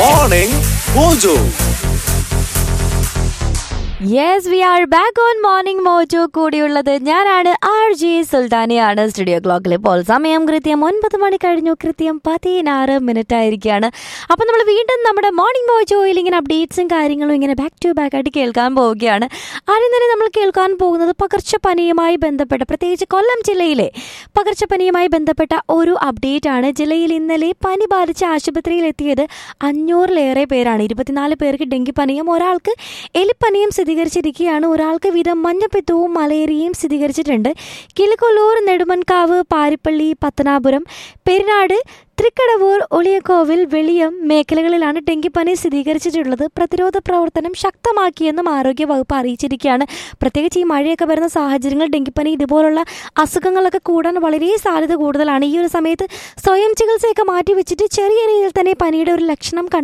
Morning Mojo. Yes we are back on morning Mojo കൂടിയുള്ളത് ഞാനാണ് R G സുൽത്താനയാണ് studio ക്ലോക്കിൽ ഇപ്പോൾ സമയം കൃത്യം ഒൻപത് മണി കഴിഞ്ഞു കൃത്യം പതിനാറ് മിനിറ്റ് ആയിരിക്കുകയാണ് അപ്പം നമ്മൾ വീണ്ടും നമ്മുടെ മോർണിംഗ് മോജോയിൽ ഇങ്ങനെ അപ്ഡേറ്റ്സും കാര്യങ്ങളും ഇങ്ങനെ ബാക്ക് ടു ബാക്ക് ആയിട്ട് കേൾക്കാൻ പോവുകയാണ് ആദ്യം തന്നെ നമ്മൾ കേൾക്കാൻ പോകുന്നത് പകർച്ചപ്പനിയുമായി ബന്ധപ്പെട്ട പ്രത്യേകിച്ച് കൊല്ലം ജില്ലയിലെ പകർച്ചപ്പനിയുമായി ബന്ധപ്പെട്ട ഒരു അപ്ഡേറ്റ് ആണ് ജില്ലയിൽ ഇന്നലെ പനി ബാധിച്ച് ആശുപത്രിയിൽ എത്തിയത് അഞ്ഞൂറിലേറെ പേരാണ് ഇരുപത്തിനാല് പേർക്ക് ഡെങ്കിപ്പനിയും ഒരാൾക്ക് എലിപ്പനിയും സ്ഥിരീകരിച്ചിരിക്കുകയാണ് ഒരാൾക്ക് വീതം മഞ്ഞപ്പിത്തവും മലേറിയയും സ്ഥിരീകരിച്ചിട്ടുണ്ട് കിളിക്കൊല്ലൂർ നെടുമൺകാവ് പാരിപ്പള്ളി പത്തനാപുരം പെരിനാട് തൃക്കടവൂർ ഒളിയക്കോവിൽ വെളിയം മേഖലകളിലാണ് ഡെങ്കിപ്പനി സ്ഥിരീകരിച്ചിട്ടുള്ളത് പ്രതിരോധ പ്രവർത്തനം ശക്തമാക്കിയെന്നും ആരോഗ്യവകുപ്പ് അറിയിച്ചിരിക്കുകയാണ് പ്രത്യേകിച്ച് ഈ മഴയൊക്കെ വരുന്ന സാഹചര്യങ്ങൾ ഡെങ്കിപ്പനി ഇതുപോലുള്ള അസുഖങ്ങളൊക്കെ കൂടാൻ വളരെ സാധ്യത കൂടുതലാണ് ഈ ഒരു സമയത്ത് സ്വയം ചികിത്സയൊക്കെ മാറ്റി വെച്ചിട്ട് ചെറിയ രീതിയിൽ തന്നെ പനിയുടെ ഒരു ലക്ഷണം